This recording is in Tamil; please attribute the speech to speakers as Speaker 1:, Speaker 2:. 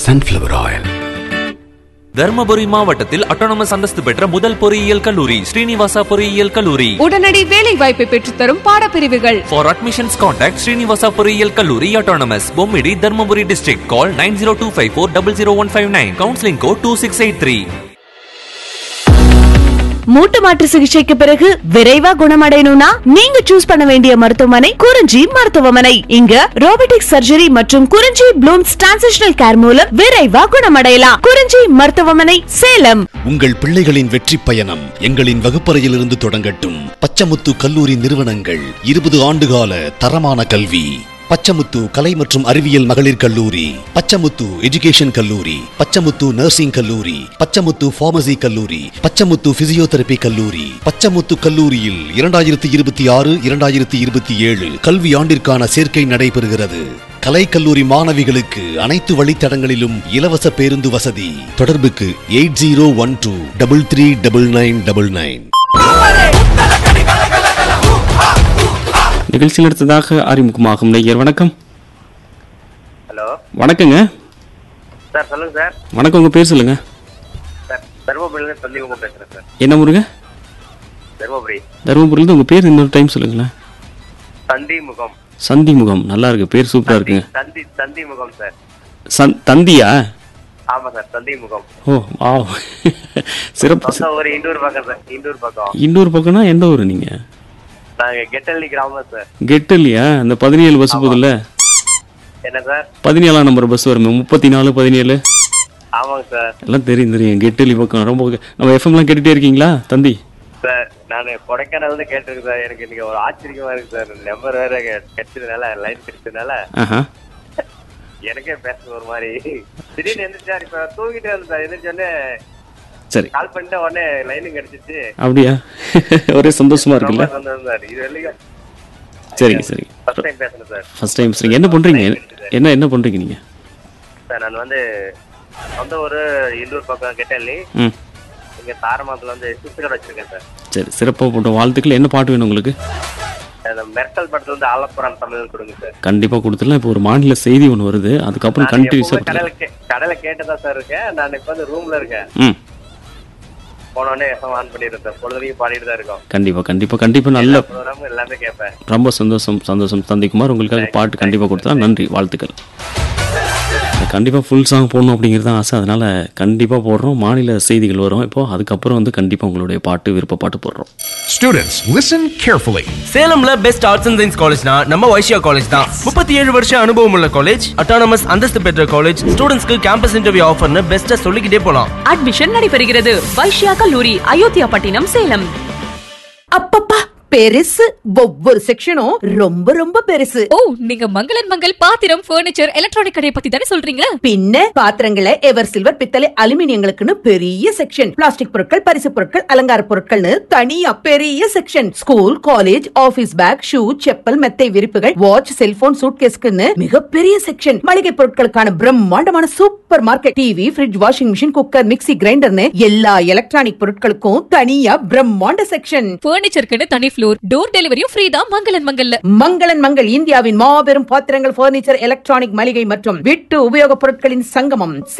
Speaker 1: sunflower oil.
Speaker 2: தர்மபுரி மாவட்டத்தில் அட்டானமஸ் அந்தஸ்து பெற்ற முதல் பொறியியல் கல்லூரி ஸ்ரீனிவாசா பொறியியல் கல்லூரி
Speaker 3: உடனடி வேலை வாய்ப்பை பெற்றுத்தரும் பாடப்பிரிவுகள்
Speaker 2: For admissions contact Srinivasa பொறியியல் கல்லூரி autonomous Bommidi Dharmapuri district call 9025400159 counseling code 2683
Speaker 4: மூட்டு மாற்று சிகிச்சைக்கு பிறகு விரைவா குணமடையணும்னா நீங்க சூஸ் பண்ண வேண்டிய மருத்துவமனை குறிஞ்சி மருத்துவமனை இங்க ரோபோட்டிக் சர்ஜரி மற்றும் குறிஞ்சி ப்ளூம்ஸ் டிரான்சிஷனல் கேர் மூலம் விரைவா குணமடையலாம் குறிஞ்சி மருத்துவமனை சேலம்
Speaker 5: உங்கள் பிள்ளைகளின் வெற்றி பயணம் எங்களின் வகுப்பறையிலிருந்து தொடங்கட்டும் பச்சமுத்து கல்லூரி நிறுவனங்கள் இருபது ஆண்டுகால தரமான கல்வி பச்சமுத்து கலை மற்றும் அறிவியல் மகளிர் கல்லூரி பச்சமுத்து எஜுகேஷன் கல்லூரி பச்சமுத்து நர்சிங் கல்லூரி பச்சமுத்து பார்மசி கல்லூரி பச்சமுத்து பிசியோதெரபி கல்லூரி பச்சமுத்து கல்லூரியில் இரண்டாயிரத்தி இருபத்தி ஆறு இரண்டாயிரத்தி இருபத்தி ஏழு கல்வி ஆண்டிற்கான சேர்க்கை நடைபெறுகிறது கலை கல்லூரி மாணவிகளுக்கு அனைத்து வழித்தடங்களிலும் இலவச பேருந்து வசதி தொடர்புக்கு eight zero one two double three double nine double nine
Speaker 6: நிகழ்ச்சியில் அடுத்ததாக அறிமுகமாகும் நேயர் வணக்கம்
Speaker 7: ஹலோ
Speaker 6: வணக்கங்க
Speaker 7: சார் சொல்லுங்க சார்
Speaker 6: வணக்கம் உங்க பேர் சொல்லுங்க
Speaker 7: சார் தருமபுரியிலேருந்து சந்திமுகம் பேசுகிறேன் சார்
Speaker 6: என்ன முருங்க
Speaker 7: தருமபுரி
Speaker 6: தருமபுரியில உங்க பேர் இன்னொரு டைம் சொல்லுங்களேன்
Speaker 7: சந்தி முகம்
Speaker 6: சந்தி முகம் நல்லா இருக்கு பேர் சூப்பரா இருக்குங்க
Speaker 7: சந்தி சந்தி முகம் சார்
Speaker 6: சந் தந்தியா
Speaker 7: ஆமா சார் சந்தி முகம்
Speaker 6: ஓ ஆ சிறப்பு
Speaker 7: சொந்த ஊர் இண்டூர் பக்கம் சார் இண்டூர் பக்கம்
Speaker 6: இன்னொரு பக்கம்னா எந்த ஊர் நீங்க
Speaker 7: நாங்க கெட்டல்லி கிராமம் சார்
Speaker 6: கெட் இல்லையா அந்த பதினேழு பஸ் போகுதுல்ல
Speaker 7: என்ன சார்
Speaker 6: பதினேழாம் நம்பர் பஸ் வருமே முப்பத்தி நாலு பதினேழு
Speaker 7: ஆமாங்க சார்
Speaker 6: எல்லாம் தெரியும் தெரியும் கெட்டலி பக்கம் ரொம்ப நம்ம எஃப்எம்லாம் கேட்டுட்டே இருக்கீங்களா தந்தி
Speaker 7: சார் நான் கொடைக்கானல் வந்து கேட்டிருக்கேன் சார் எனக்கு இன்னைக்கு ஒரு ஆச்சரியமா இருக்கு சார் நம்பர் வேற கெ- கிடைச்சதுனால லைன் கிடைச்சதுனால
Speaker 6: ஆஹா
Speaker 7: எனக்கே பேச ஒரு மாதிரி திடீர்னு எந்திரிச்சா இப்ப தூங்கிட்டே இருந்தேன் சார் எந்திரிச்சோடனே
Speaker 6: சரி
Speaker 7: கால் பண்ணிட்ட உடனே லைனும் கிடைச்சிச்சு
Speaker 6: அப்படியா ஒரே சந்தோஷமா
Speaker 7: ரொம்ப
Speaker 6: இருக்குல்ல
Speaker 7: சந்தோஷம் சார் இது வரைக்கும்
Speaker 6: சரிங்க சரிங்க
Speaker 7: ஃபர்ஸ்ட் டைம் பேசுறேன் சார்
Speaker 6: ஃபர்ஸ்ட் டைம் சரிங்க என்ன பண்றீங்க என்ன என்ன பண்றீங்க நீங்க
Speaker 7: சார் நான் வந்து சொந்த ஊர் இண்டூர் பக்கம் கெட்டல்லி
Speaker 6: ம்
Speaker 7: இங்க தாரமங்கலத்துல வந்து சிப்ஸ் கடை வச்சிருக்கேன் சார்
Speaker 6: சரி சிறப்பாக போட்ட வாழ்த்துக்கள் என்ன பாட்டு வேணும் உங்களுக்கு
Speaker 7: அந்த மெர்க்கல் படத்துல வந்து ஆலப்புறம் தமிழ் கொடுங்க சார்
Speaker 6: கண்டிப்பாக கொடுத்துடலாம் இப்போ ஒரு மாநில செய்தி ஒன்று வருது அதுக்கப்புறம்
Speaker 7: நான்
Speaker 6: கண்டினியூஸாக
Speaker 7: எப்பவுமே கடையில கே- கடையில கேட்டதா சார் இருக்கேன் நான் இப்ப வந்து ரூம்ல இருக்கேன்
Speaker 6: ம்
Speaker 7: போன உடனே எஃப்எம் ஆன் பண்ணிடுறேன் சார் பொழுதுனையும் பாடிட்டு தான் இருக்கோம்
Speaker 6: கண்டிப்பாக கண்டிப்பாக கண்டிப்பாக நல்ல
Speaker 7: ப்ரோக்ராம் எல்லாமே கேட்பேன்
Speaker 6: ரொம்ப சந்தோஷம் சந்தோஷம் தந்திக்குமார் உங்களுக்காக பாட்டு கண்டிப்பாக கொடுத்தா நன்றி வாழ்த்துக்கள் கண்டிப்பாக ஃபுல் சாங் போடணும் அப்படிங்கிறது தான் ஆசை அதனால கண்டிப்பாக போடுறோம் மாநில செய்திகள் வரும் இப்போ அதுக்கப்புறம் வந்து கண்டிப்பாக உங்களுடைய பாட்டு விருப்ப பாட்டு போடுறோம்
Speaker 8: Students, listen carefully.
Speaker 9: சேலம்ல பெஸ்ட் ஆர்ட்ஸ் அண்ட் சயின்ஸ் காலேஜ்னா நம்ம வைஷ்யா காலேஜ் தான் முப்பத்தி ஏழு வருஷம் அனுபவம் உள்ள காலேஜ் அட்டானமஸ் அந்தஸ்து பெற்ற காலேஜ் ஸ்டூடெண்ட்ஸ்க்கு கேம்பஸ் இன்டர்வியூ ஆஃபர்னு பெஸ்ட்டா சொல்லிக்கிட்டே போலாம்
Speaker 3: அட்மிஷன் நடைபெறுகிறது வைஷ்யா கல்லூரி அயோத்தியா பட்டினம் சேலம்
Speaker 10: அப்பப்பா பெருசு ஒவ்வொரு செக்ஷனும் ரொம்ப ரொம்ப பெருசு
Speaker 3: ஓ நீங்க மங்களன் மங்கள் பாத்திரம் பர்னிச்சர் எலக்ட்ரானிக் கடையை பத்தி தானே சொல்றீங்க
Speaker 10: பின்ன பாத்திரங்களை எவர் சில்வர் பித்தளை அலுமினியங்களுக்குன்னு பெரிய செக்ஷன் பிளாஸ்டிக் பொருட்கள் பரிசு பொருட்கள் அலங்கார பொருட்கள்னு தனியா பெரிய section school college office bag shoe chappal மெத்தை விரிப்புகள் வாட்ச் செல்போன் சூட்கேஸ்க்குன்னு மிகப்பெரிய செக்ஷன் மளிகை பொருட்களுக்கான பிரம்மாண்டமான super market TV fridge washing machine cooker mixie கிரைண்டர்னு எல்லா எலக்ட்ரானிக் பொருட்களுக்கும் தனியா பிரம்மாண்ட செக்ஷன்
Speaker 3: பர்னிச்சருக்குன்னு தனி ஃப்ளோர் டோர் டெலிவரியும் ஃப்ரீ தான் மங்களன் மங்கல்ல
Speaker 10: மங்களன் மங்கள் இந்தியாவின் மாபெரும் பாத்திரங்கள் பர்னிச்சர் எலக்ட்ரானிக் மளிகை மற்றும் வீட்டு உபயோகப் பொருட்களின் சங்கமம்